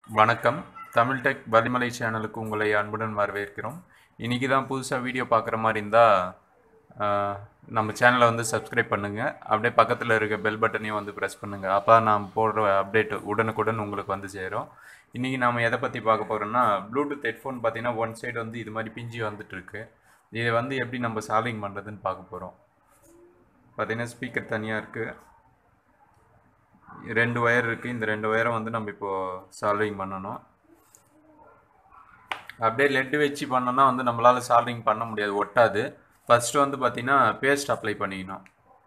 வணக்கம் தமிழ் டெக் வலிமலை சேனலுக்கு உங்களை அன்புடன் வரவேற்கிறோம் இன்றைக்கி தான் புதுசாக வீடியோ பார்க்குற மாதிரி இருந்தால் நம்ம சேனலை வந்து சப்ஸ்கிரைப் பண்ணுங்கள் அப்படியே பக்கத்தில் இருக்க பெல் பட்டனையும் வந்து ப்ரெஸ் பண்ணுங்கள் அப்போ தான் நான் போடுற அப்டேட் உடனுக்குடன் உங்களுக்கு வந்து சேரும் இன்றைக்கி நாம் எதை பற்றி பார்க்க போகிறோம்னா ப்ளூடூத் ஹெட்ஃபோன் பார்த்தீங்கன்னா ஒன் சைடு வந்து இது மாதிரி பிஞ்சு வந்துட்டுருக்கு இதை வந்து எப்படி நம்ம சால்விங் பண்ணுறதுன்னு பார்க்க போகிறோம் பார்த்தீங்கன்னா ஸ்பீக்கர் தனியாக இருக்குது ரெண்டு ஒயர் இருக்குது இந்த ரெண்டு ஒயரை வந்து நம்ம இப்போது சால்விங் பண்ணணும் அப்படியே லெட்டு வச்சு பண்ணோன்னா வந்து நம்மளால் சால்விங் பண்ண முடியாது ஒட்டாது ஃபஸ்ட்டு வந்து பார்த்திங்கன்னா பேஸ்ட் அப்ளை பண்ணிக்கணும்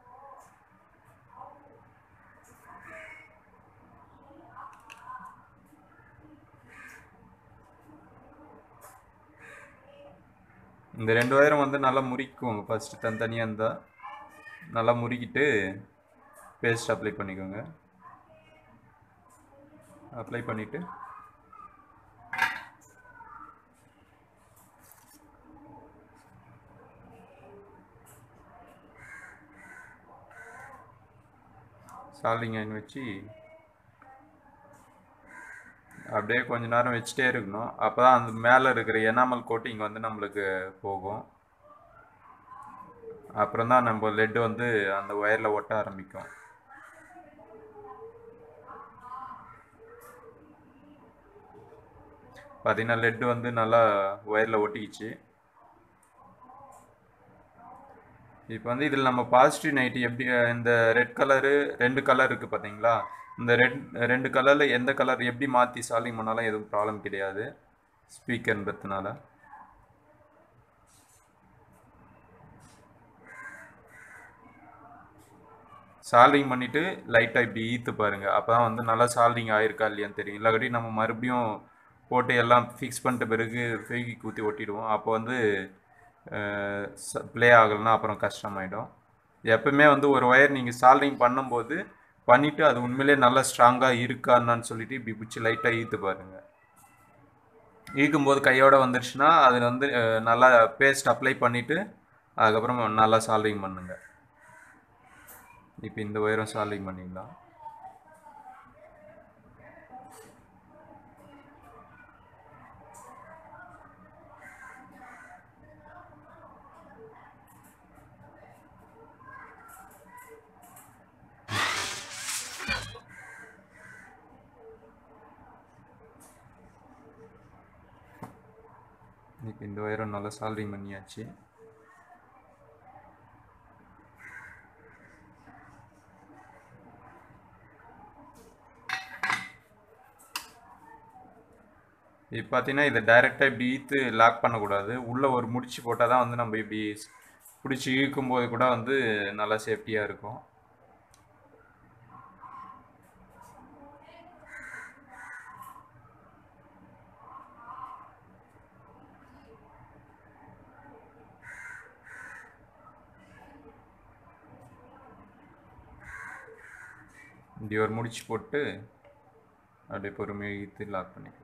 இந்த ரெண்டு ஒயரும் வந்து நல்லா முறிக்குவோங்க ஃபஸ்ட்டு தனித்தனியாக இருந்தால் நல்லா முறுக்கிட்டு பேஸ்ட் அப்ளை பண்ணிக்கோங்க அப்ளை பண்ணிவிட்டு சால்டிங் அயன் வச்சு அப்படியே கொஞ்ச நேரம் வச்சுட்டே இருக்கணும் அப்போ தான் அந்த மேலே இருக்கிற எனாமல் கோட்டிங் வந்து நம்மளுக்கு போகும் அப்புறம் தான் நம்ம லெட்டு வந்து அந்த ஒயரில் ஒட்ட ஆரம்பிக்கும் பார்த்தீங்கன்னா லெட்டு வந்து நல்லா ஒயரில் ஒட்டிக்கிச்சு இப்போ வந்து இதில் நம்ம பாசிட்டிவ் நைட்டு எப்படி இந்த ரெட் கலரு ரெண்டு கலர் இருக்குது பார்த்தீங்களா இந்த ரெட் ரெண்டு கலரில் எந்த கலர் எப்படி மாற்றி சால்விங் பண்ணாலும் எதுவும் ப்ராப்ளம் கிடையாது ஸ்பீக்கர்ன்றதுனால சால்விங் பண்ணிவிட்டு லைட்டாக இப்படி ஈத்து பாருங்கள் அப்போ தான் வந்து நல்லா சால்விங் ஆகிருக்கா இல்லையான்னு தெரியும் இல்லாட்டி நம்ம மறுபடியும் போட்டு எல்லாம் ஃபிக்ஸ் பண்ணிட்ட பிறகு ஃபெய்கி ஊற்றி ஒட்டிடுவோம் அப்போ வந்து ப்ளே ஆகலைன்னா அப்புறம் கஷ்டமாயிடும் எப்பவுமே வந்து ஒரு ஒயர் நீங்கள் சால்விங் பண்ணும்போது பண்ணிவிட்டு அது உண்மையிலே நல்லா ஸ்ட்ராங்காக இருக்கான்னு சொல்லிட்டு இப்படி பிடிச்சி லைட்டாக ஈத்து பாருங்கள் ஈக்கும்போது கையோட வந்துருச்சுன்னா அதில் வந்து நல்லா பேஸ்ட் அப்ளை பண்ணிவிட்டு அதுக்கப்புறம் நல்லா சால்விங் பண்ணுங்கள் இப்போ இந்த ஒயரும் சால்விங் பண்ணிடலாம் இப்போ இந்த ஒயரும் நல்லா சால்விங் பண்ணியாச்சு இப்போ பார்த்தீங்கன்னா இதை டைரெக்டாக இப்படி ஈத்து லாக் பண்ணக்கூடாது உள்ளே ஒரு முடிச்சு போட்டால் தான் வந்து நம்ம இப்படி பிடிச்சி இழுக்கும்போது கூட வந்து நல்லா சேஃப்டியாக இருக்கும் இப்படி ஒரு முடிச்சு போட்டு அப்படியே பொறுமையாக இழுத்து லாக் பண்ணிக்கலாம்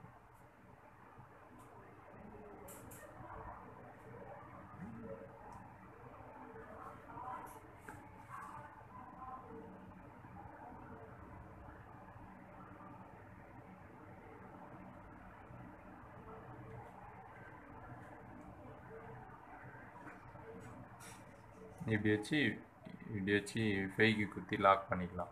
இப்படி வச்சு இப்படி வச்சு ஃபெய்க்கு குத்தி லாக் பண்ணிக்கலாம்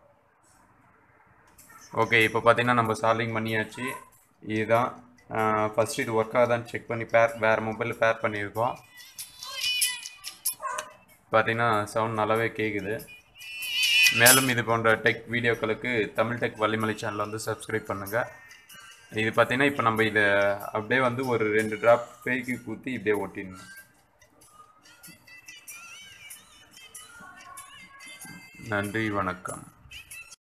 ஓகே இப்போ பார்த்தீங்கன்னா நம்ம சால்விங் பண்ணியாச்சு இதுதான் ஃபஸ்ட்டு இது ஒர்க் ஆகுதான்னு செக் பண்ணி பேர் வேறு மொபைலில் பேர் பண்ணியிருக்கோம் பார்த்தீங்கன்னா சவுண்ட் நல்லாவே கேட்குது மேலும் இது போன்ற டெக் வீடியோக்களுக்கு தமிழ் டெக் வள்ளிமலை சேனலை வந்து சப்ஸ்கிரைப் பண்ணுங்கள் இது பார்த்தீங்கன்னா இப்போ நம்ம இதை அப்படியே வந்து ஒரு ரெண்டு ட்ராப் பேய்க்கு ஊற்றி இப்படியே ஒட்டிடணும் நன்றி வணக்கம்